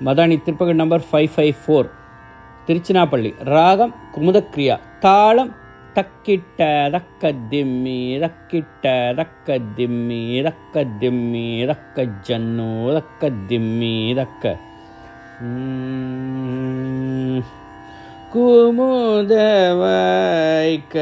Madani திருப்பகல் number five five four Trichinopoly ராகம் குமுதக்ரியா தாளம் தக்கிட்ட தக்க திம்மி தக்கிட்ட தக்க திம்மி தக்க திம்மி தக்க ஜன்னு தக்க திம்மி தக்க உம். குமுதவாய்க்க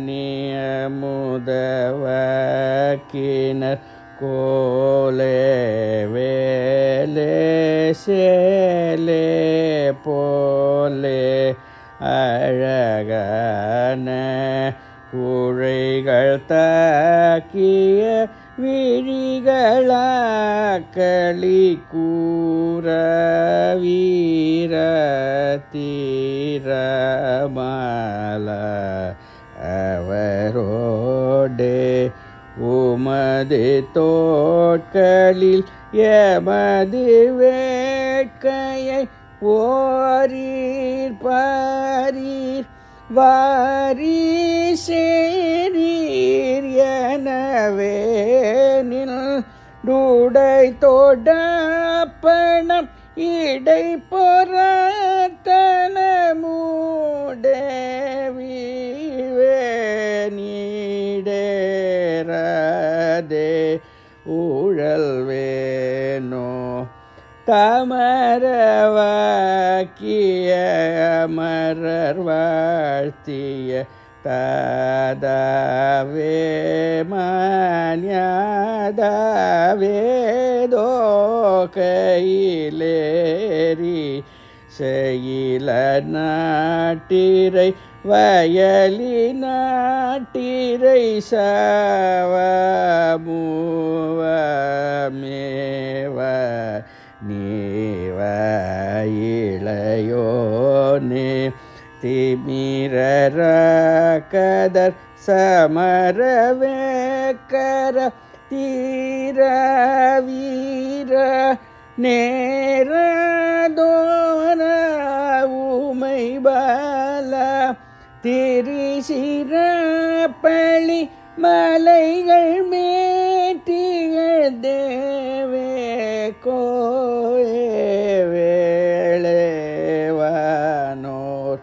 நியமுதவாக்கினர் கோலே வேலே சேலே போலே அழகான குழைகள் தாக்கிய விழிகளாக்களி கூற வீர தீரமால அவரோடே உமது தோட்களில் எமது வேட்கையை ஓரீர் பாரீர் வாரி சேரீர் எனவே நின்றுடை தோடப்பணம் இடை பொறத்தன நீடேரதே ஊழல் வேணோ தமரவாக்கிய அமரர் வாழ்த்திய தாதாவே மான்யாதாவேதோ கையிலேறி செயல நாட்டிரை வயலி நாட்டிரை சாவமூவமேவ நீவ இளையோனே திமிரர கதர் சமரவேக்கர தீர வீர நேரதோர உமை பால திரிசிர பழி மலைகள் மேட்டிகள் தேவே கோயே வேளேவானோர்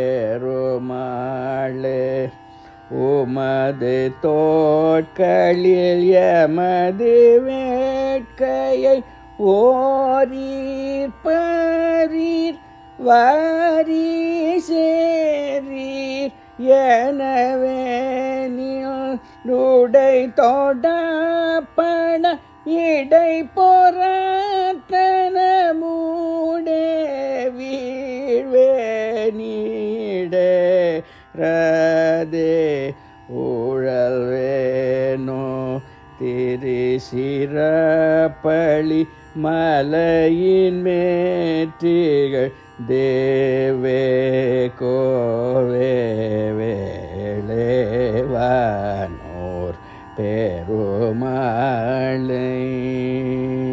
பெருமாளே உமது தோட்களில் எமது வேட்கையை ஓரீர் பரீர் வாரி சேரீர் எனவே நீடை தோடப்பட இடை பொறத்தன மூடே வீழ்வே நீடே ரதே ஊழல் வேணோ திரிசிறப்பழி மலையின் மேற்றிகள் தேவே கோவே வேளேவானோர் பெருமாளை